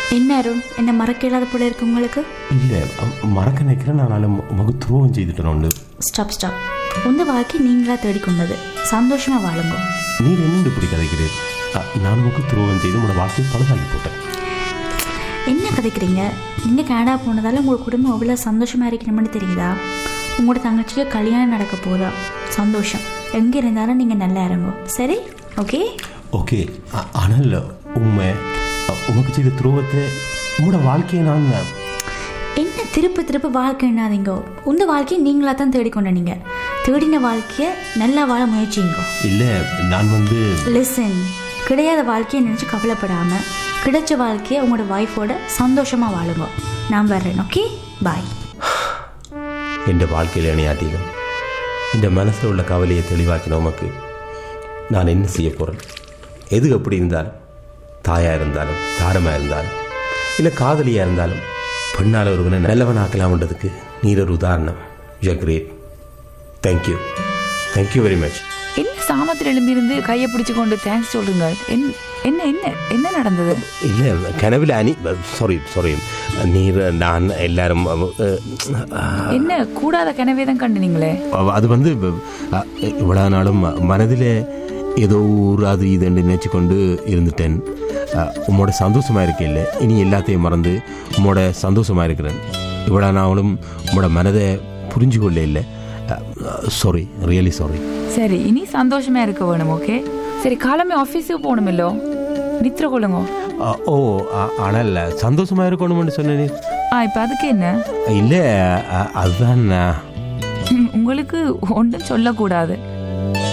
என்ன அருண் என்ன மறக்க இல்லாத போல இருக்கு உங்களுக்கு இல்லை மறக்க நினைக்கிறேன் நான் உமக்கு துரோகம் செய்துட்டேன் ஸ்டாப் ஸ்டாப் உந்த வாழ்க்கை நீங்களா தேடிக்கொண்டது சந்தோஷமா வாழுங்க நீர் என்னென்று இப்படி கதைக்கிறீர் அ, நான் உமக்கு துரோகம் செய்து உங்களோட வாழ்க்கையை பழுதாகி போட்டேன் என்ன கதைக்கிறீங்க நீங்க கனடா போனதால உங்க குடும்பம் எவ்வளோ சந்தோஷமா இருக்கணும்னு தெரியுதா உங்களோட தங்கச்சிக்கு கல்யாணம் நடக்க போதா சந்தோஷம் எங்க இருந்தாலும் நீங்க நல்லா இறங்கும் சரி ஓகே ஓகே அ- ஆனால் உண்மை அ, உமக்கு செய்த துரோகத்தை உங்களோட வாழ்க்கையை நான் என்ன திருப்ப திருப்ப வாழ்க்கை என்னாதீங்க உந்த வாழ்க்கையை நீங்களா தான் தேடிக்கொண்ட நீங்க தேடின வாழ்க்கையை நல்லா வாழ முயற்சிங்க இல்லை நான் வந்து லிசன் கிடையாத வாழ்க்கையை நினச்சி கவலைப்படாம கிடைச்ச வாழ்க்கையை உங்களோட ஒய்ஃபோட சந்தோஷமா வாழுங்க நான் வர்றேன் ஓகே பாய் என் வாழ்க்கையில் இணையாட்டிலும் இந்த மனசில் உள்ள கவலையை தெளிவாக்கின உமக்கு நான் என்ன செய்ய போகிறேன் எது எப்படி இருந்தாலும் தாயாக இருந்தாலும் தாரமாக இருந்தாலும் இல்லை காதலியாக இருந்தாலும் பெண்ணால் ஒருவனை நல்லவனாக்கலாம்ன்றதுக்கு நீர் ஒரு உதாரணம் you great thank you thank you very much என்ன சாமத்தில் எழும்பியிருந்து கையை பிடிச்சு கொண்டு தேங்க்ஸ் சொல்லுங்க என்- என்ன என்ன என்ன நடந்தது இல்லை கனவில் அனி சாரி சாரி நீர் நான் எல்லாரும் என்ன கூடாத கனவே தான் கண்டுனீங்களே அவ- அது வந்து அ, இவ்வளோ நாளும் மனதில் ஏதோ ஒரு அது இதுன்னு நினச்சி கொண்டு இருந்துட்டேன் அ, உம்மோட சந்தோஷமாக இருக்கேன் இனி எல்லாத்தையும் மறந்து உம்மோட சந்தோஷமாக இருக்கிறேன் இவ்வளோ நாளும் உம்மோட மனதை புரிஞ்சு கொள்ள இல்லை சாரி ரியலி சாரி சரி இனி சந்தோஷமா இருக்க வேணும் ஓகே சரி காலமே ஆஃபீஸுக்கு போகணுமில்லோ நித்திர கொள்ளுங்க ஓ அ- ஆனால் சந்தோஷமாக இருக்கணும்னு சொன்னேன் ஆ இப்போ அதுக்கு என்ன இல்லை அ- அதுதான் நான் ம், உங்களுக்கு ஒன்றும் சொல்லக்கூடாது